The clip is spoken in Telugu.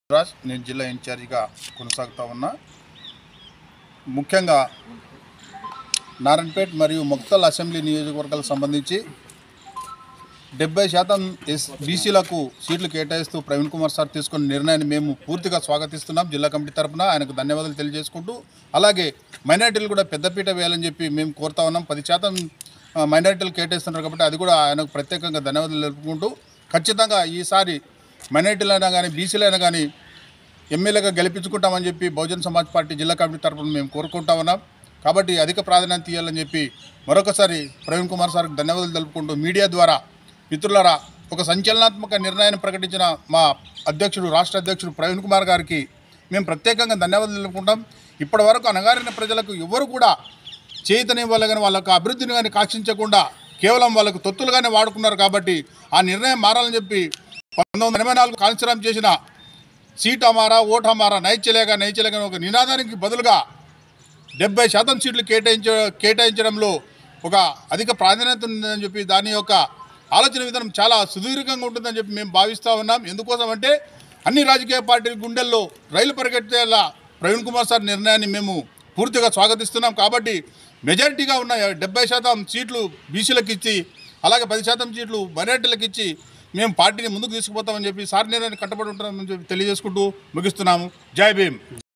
రాజ్ నేను జిల్లా ఇన్ఛార్జిగా కొనసాగుతా ఉన్నా ముఖ్యంగా నారాయణపేట్ మరియు మొక్తల్ అసెంబ్లీ నియోజకవర్గాలకు సంబంధించి డెబ్బై శాతం ఎస్ బీసీలకు సీట్లు కేటాయిస్తూ ప్రవీణ్ కుమార్ సార్ తీసుకున్న నిర్ణయాన్ని మేము పూర్తిగా స్వాగతిస్తున్నాం జిల్లా కమిటీ తరఫున ఆయనకు ధన్యవాదాలు తెలియజేసుకుంటూ అలాగే మైనార్టీలు కూడా పెద్దపీట వేయాలని చెప్పి మేము కోరుతా ఉన్నాం పది శాతం ఆ, మైనార్టీలు కేటాయిస్తున్నారు కాబట్టి అది కూడా ఆయనకు ప్రత్యేకంగా ధన్యవాదాలు తెలుపుకుంటూ ఖచ్చితంగా ఈసారి మైనార్టీలైనా కానీ బీసీలైనా కానీ ఎమ్మెల్యేగా గెలిపించుకుంటామని చెప్పి బహుజన్ సమాజ్ పార్టీ జిల్లా కమిటీ తరఫున మేము కోరుకుంటా ఉన్నాం కాబట్టి అధిక ప్రాధాన్యత ఇవ్వాలని చెప్పి మరొకసారి ప్రవీణ్ కుమార్ సార్కి ధన్యవాదాలు తెలుపుకుంటూ మీడియా ద్వారా మిత్రులారా ఒక సంచలనాత్మక నిర్ణయాన్ని ప్రకటించిన మా అధ్యక్షుడు రాష్ట్ర అధ్యక్షుడు ప్రవీణ్ కుమార్ గారికి మేము ప్రత్యేకంగా ధన్యవాదాలు తెలుపుకుంటాం ఇప్పటి వరకు అణగారిన ప్రజలకు ఎవరు కూడా చేతనివ్వాలి కానీ వాళ్ళకు అభివృద్ధిని కానీ కాక్షించకుండా కేవలం వాళ్ళకు తొత్తులుగానే వాడుకున్నారు కాబట్టి ఆ నిర్ణయం మారాలని చెప్పి పంతొమ్మిది వందల ఎనభై నాలుగు కాన్సిరామ్ చేసిన సీట్ అమారా ఓట్ అమారా నైచలేగా నైచలేగా ఒక నినాదానికి బదులుగా డెబ్బై శాతం సీట్లు కేటాయించ కేటాయించడంలో ఒక అధిక ప్రాధాన్యత ఉందని చెప్పి దాని యొక్క ఆలోచన విధానం చాలా సుదీర్ఘంగా ఉంటుందని చెప్పి మేము భావిస్తూ ఉన్నాం ఎందుకోసం అంటే అన్ని రాజకీయ పార్టీల గుండెల్లో రైలు పరిగెట్టేలా ప్రవీణ్ కుమార్ సార్ నిర్ణయాన్ని మేము పూర్తిగా స్వాగతిస్తున్నాం కాబట్టి మెజారిటీగా ఉన్న డెబ్బై శాతం సీట్లు బీసీలకు ఇచ్చి అలాగే పది శాతం సీట్లు మైనార్టీలకు ఇచ్చి మేము పార్టీని ముందుకు తీసుకుపోతామని చెప్పి సార్ నిర్ణయాన్ని కట్టబడి ఉంటామని చెప్పి తెలియజేసుకుంటూ ముగిస్తున్నాము జై భీమ్